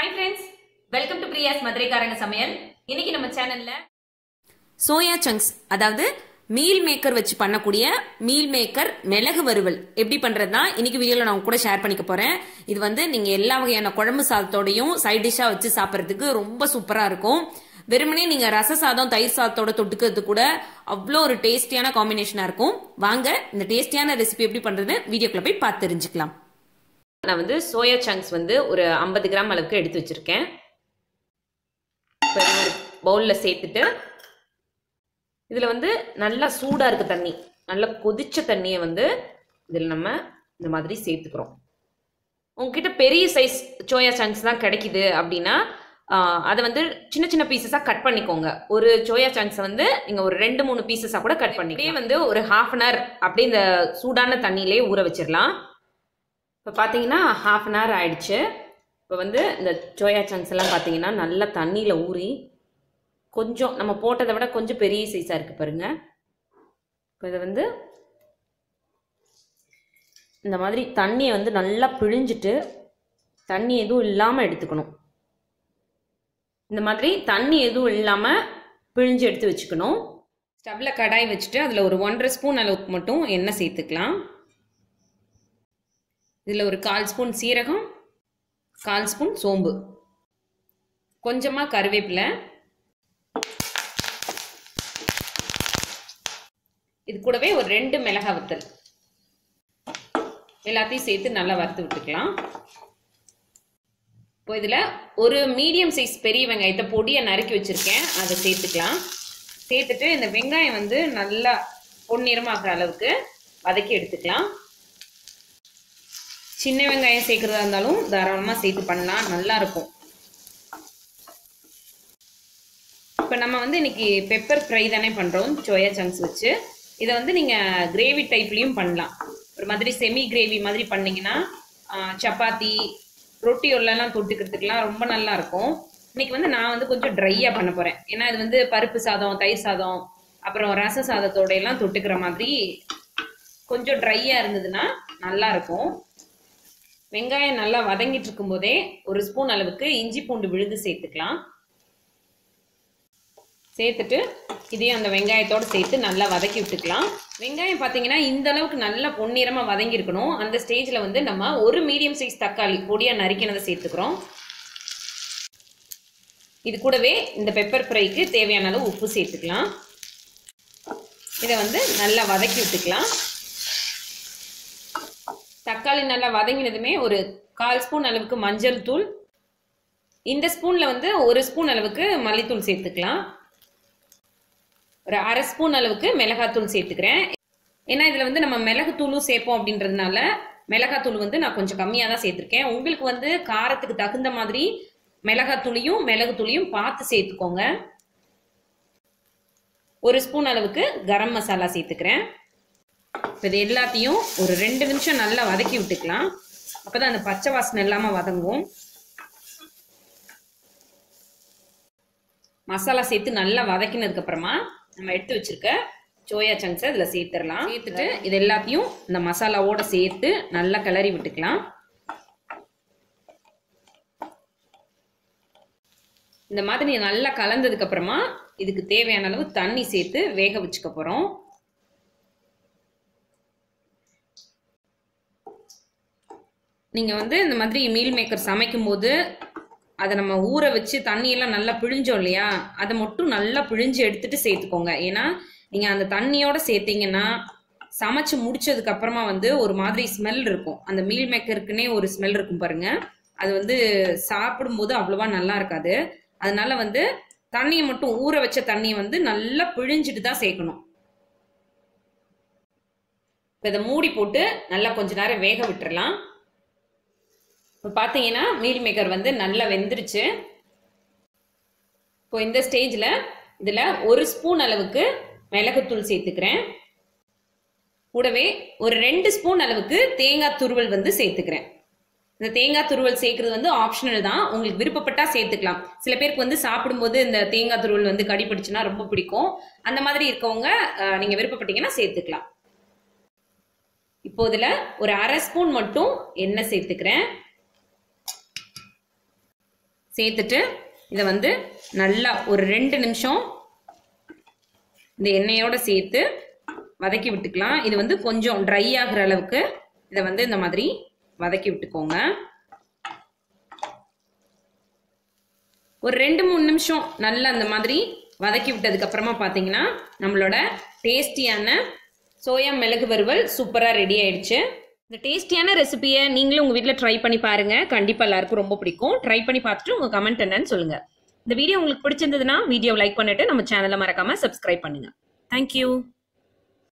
hi friends welcome to Priya's மதுரைக்காரங்க சமையல் இன்னைக்கு நம்ம சேனல்ல சோயா சங்க்ஸ் அதாவது மீல் மேக்கர் வச்சு பண்ணக்கூடிய மீல் மேக்கர் மிளகு வறுவல் எப்படி பண்றதுனா இன்னைக்கு வீடியோல நான் உங்க கூட ஷேர் பண்ணிக்க போறேன் இது வந்து நீங்க எல்லா வகையான குழம்பு சாதத்தோடையும் சைட் டிஷ்ஷா வச்சு சாப்பிட்றதுக்கு ரொம்ப சூப்பரா இருக்கும் வெறுமனே நீங்க ரச சாதம் தயிர் சாதத்தோட தொட்டுக்கிறது கூட அவ்வளோ ஒரு டேஸ்டியான காம்பினேஷனா இருக்கும் வாங்க இந்த டேஸ்டியான ரெசிபி எப்படி பண்றது வீடியோக்குள்ள போய் பார்த்து தெரிஞ்சுக்கலாம் நான் வந்து சோயா சங்க்ஸ் வந்து ஒரு ஐம்பது கிராம் அளவுக்கு எடுத்து வச்சிருக்கேன் இப்போ இது ஒரு பவுலில் சேர்த்துட்டு இதில் வந்து நல்லா சூடாக இருக்கு தண்ணி நல்லா கொதிச்ச தண்ணியை வந்து இதில் நம்ம இந்த மாதிரி சேர்த்துக்கிறோம் உங்ககிட்ட பெரிய சைஸ் சோயா சங்க்ஸ் தான் கிடைக்குது அப்படின்னா ஆஹ், அதை வந்து சின்ன சின்ன பீசஸாக கட் பண்ணிக்கோங்க ஒரு சோயா சங்க்ஸை வந்து நீங்கள் ஒரு ரெண்டு மூணு பீசஸாக கூட கட் பண்ணி இப்படியே வந்து ஒரு ஹாஃப் அன் ஹவர் அப்படியே இந்த சூடான தண்ணியிலே ஊற வச்சிடலாம் இப்போ பார்த்தீங்கன்னா ஹாஃப் அன் ஹவர் ஆயிடுச்சு இப்போ வந்து இந்த சோயா சங்க்ஸ் எல்லாம் பார்த்தீங்கன்னா நல்லா தண்ணியில் ஊறி கொஞ்சம் நம்ம போட்டதை விட கொஞ்சம் பெரிய சைஸாக இருக்குது பாருங்க இப்போ இதை வந்து இந்த மாதிரி தண்ணியை வந்து நல்லா பிழிஞ்சிட்டு தண்ணி எதுவும் இல்லாமல் எடுத்துக்கணும் இந்த மாதிரி தண்ணி எதுவும் இல்லாமல் பிழிஞ்சு எடுத்து வச்சுக்கணும் ஸ்டவ்வில் கடாய் வச்சுட்டு அதில் ஒரு ஒன்றரை ஸ்பூன் அளவுக்கு மட்டும் எண்ணெய் சேர்த்துக்கலாம் இதில் ஒரு கால் ஸ்பூன் சீரகம் கால் ஸ்பூன் சோம்பு கொஞ்சமாக கருவேப்பிலை இது கூடவே ஒரு ரெண்டு மிளகாய் வத்தல் எல்லாத்தையும் சேர்த்து நல்லா வறுத்து விட்டுக்கலாம் இப்போ இதில் ஒரு மீடியம் சைஸ் பெரிய வெங்காயத்தை பொடியை நறுக்கி வச்சுருக்கேன் அதை சேர்த்துக்கலாம் சேர்த்துட்டு இந்த வெங்காயம் வந்து நல்லா பொன்னிறமாக்குற அளவுக்கு வதக்கி எடுத்துக்கலாம் சின்ன வெங்காயம் சேர்க்குறதா இருந்தாலும் தாராளமாக சேர்த்து பண்ணலாம் நல்லா இருக்கும் இப்போ நம்ம வந்து இன்னைக்கு பெப்பர் ஃப்ரை தானே பண்ணுறோம் சோயா சங்க்ஸ் வச்சு இதை வந்து நீங்கள் கிரேவி டைப்லேயும் பண்ணலாம் ஒரு மாதிரி செமி கிரேவி மாதிரி பண்ணீங்கன்னா ஆஹ், சப்பாத்தி ரொட்டி உள்ளெல்லாம் தொட்டுக்கிறதுக்கெலாம் ரொம்ப நல்லா இருக்கும் இன்னைக்கு வந்து நான் வந்து கொஞ்சம் ட்ரையாக பண்ண போகிறேன் ஏன்னா இது வந்து பருப்பு சாதம் தயிர் சாதம் அப்புறம் ரச சாதத்தோட எல்லாம் தொட்டுக்கிற மாதிரி கொஞ்சம் ட்ரையாக இருந்ததுன்னா நல்லா இருக்கும் வெங்காயம் நல்லா வதங்கிட்டு இருக்கும்போதே ஒரு ஸ்பூன் அளவுக்கு இஞ்சி பூண்டு விழுது சேர்த்துக்கலாம் சேர்த்துட்டு இதையும் அந்த வெங்காயத்தோடு சேர்த்து நல்லா வதக்கி விட்டுக்கலாம் வெங்காயம் பார்த்தீங்கன்னா இந்த அளவுக்கு நல்லா பொன்னிறமாக வதங்கியிருக்கணும் அந்த ஸ்டேஜில் வந்து நம்ம ஒரு மீடியம் சைஸ் தக்காளி பொடியாக நறுக்கினதை சேர்த்துக்கிறோம் இது கூடவே இந்த பெப்பர் ஃப்ரைக்கு தேவையான அளவு உப்பு சேர்த்துக்கலாம் இதை வந்து நல்லா வதக்கி விட்டுக்கலாம் தக்காளி நல்லா வதங்கினதுமே ஒரு கால் ஸ்பூன் அளவுக்கு மஞ்சள் தூள் இந்த ஸ்பூனில் வந்து ஒரு ஸ்பூன் அளவுக்கு மல்லித்தூள் சேர்த்துக்கலாம் ஒரு அரை ஸ்பூன் அளவுக்கு மிளகாத்தூள் சேர்த்துக்கிறேன் ஏன்னா இதில் வந்து நம்ம மிளகுத்தூளும் சேர்ப்போம் அப்படின்றதுனால மிளகாத்தூள் வந்து நான் கொஞ்சம் கம்மியாக தான் சேர்த்துருக்கேன் உங்களுக்கு வந்து காரத்துக்கு தகுந்த மாதிரி மிளகாத்தூளையும் மிளகுத்தூளையும் பார்த்து சேர்த்துக்கோங்க ஒரு ஸ்பூன் அளவுக்கு கரம் மசாலா சேர்த்துக்கிறேன் இப்போ இது எல்லாத்தையும் ஒரு ரெண்டு நிமிஷம் நல்லா வதக்கி விட்டுக்கலாம் அப்போ தான் அந்த பச்சை வாசனை இல்லாமல் வதங்கும் மசாலா சேர்த்து நல்லா வதக்கினதுக்கு அப்புறமா நம்ம எடுத்து வச்சிருக்க சோயா சங்க்ஸை இதில் சேர்த்துடலாம் சேர்த்துட்டு இது எல்லாத்தையும் இந்த மசாலாவோட சேர்த்து நல்லா கிளறி விட்டுக்கலாம் இந்த மாதிரி நல்லா கலந்ததுக்கு அப்புறமா இதுக்கு தேவையான அளவு தண்ணி சேர்த்து வேக வச்சுக்க போகிறோம் நீங்கள் வந்து இந்த மாதிரி மீல் மேக்கர் சமைக்கும் போது அதை நம்ம ஊற வச்சு தண்ணியெல்லாம் நல்லா பிழிஞ்சோம் இல்லையா அதை மட்டும் நல்லா பிழிஞ்சு எடுத்துட்டு சேர்த்துக்கோங்க ஏன்னா நீங்கள் அந்த தண்ணியோட சேர்த்தீங்கன்னா சமைச்சு முடிச்சதுக்கு அப்புறமா வந்து ஒரு மாதிரி ஸ்மெல் இருக்கும் அந்த மீல் மேக்கருக்குன்னே ஒரு ஸ்மெல் இருக்கும் பாருங்க அது வந்து சாப்பிடும்போது அவ்வளோவா நல்லா இருக்காது அதனால வந்து தண்ணியை மட்டும் ஊற வச்ச தண்ணியை வந்து நல்லா பிழிஞ்சிட்டு தான் சேர்க்கணும் இப்போ இதை மூடி போட்டு நல்லா கொஞ்ச நேரம் வேக விட்டுறலாம் இப்போ பார்த்தீங்கன்னா மீல் மேக்கர் வந்து நல்லா வெந்துருச்சு இப்போ இந்த ஸ்டேஜில் இதில் ஒரு ஸ்பூன் அளவுக்கு மிளகுத்தூள் சேர்த்துக்கிறேன் கூடவே ஒரு ரெண்டு ஸ்பூன் அளவுக்கு தேங்காய் துருவல் வந்து சேர்த்துக்கிறேன் இந்த தேங்காய் துருவல் சேர்க்கறது வந்து ஆப்ஷனல் தான் உங்களுக்கு விருப்பப்பட்டா சேர்த்துக்கலாம் சில பேருக்கு வந்து சாப்பிடும்போது இந்த தேங்காய் துருவல் வந்து கடிப்பிடிச்சுன்னா ரொம்ப பிடிக்கும் அந்த மாதிரி இருக்கவங்க அஹ், நீங்க விருப்பப்பட்டீங்கன்னா சேர்த்துக்கலாம் இப்போ இதுல ஒரு அரை ஸ்பூன் மட்டும் எண்ணெய் சேர்த்துக்கிறேன் சேர்த்துட்டு இதை வந்து நல்லா ஒரு ரெண்டு நிமிஷம் இந்த எண்ணெயோட சேர்த்து வதக்கி விட்டுக்கலாம் இது வந்து கொஞ்சம் ட்ரை ஆகுற அளவுக்கு இதை வந்து இந்த மாதிரி வதக்கி விட்டுக்கோங்க ஒரு ரெண்டு மூணு நிமிஷம் நல்லா அந்த மாதிரி வதக்கி விட்டதுக்கு அப்புறமா பார்த்தீங்கன்னா நம்மளோட டேஸ்டியான சோயா மிளகு வறுவல் சூப்பராக ரெடி ஆயிடுச்சு இந்த டேஸ்டியான ரெசிபியை நீங்களும் உங்கள் வீட்டில் ட்ரை பண்ணி பாருங்க கண்டிப்பாக எல்லாருக்கும் ரொம்ப பிடிக்கும் ட்ரை பண்ணி பார்த்துட்டு உங்கள் கமெண்ட் என்னன்னு சொல்லுங்க இந்த வீடியோ உங்களுக்கு பிடிச்சிருந்ததுன்னா வீடியோ லைக் பண்ணிட்டு நம்ம சேனலை மறக்காம சப்ஸ்கிரைப் பண்ணுங்க தேங்க்யூ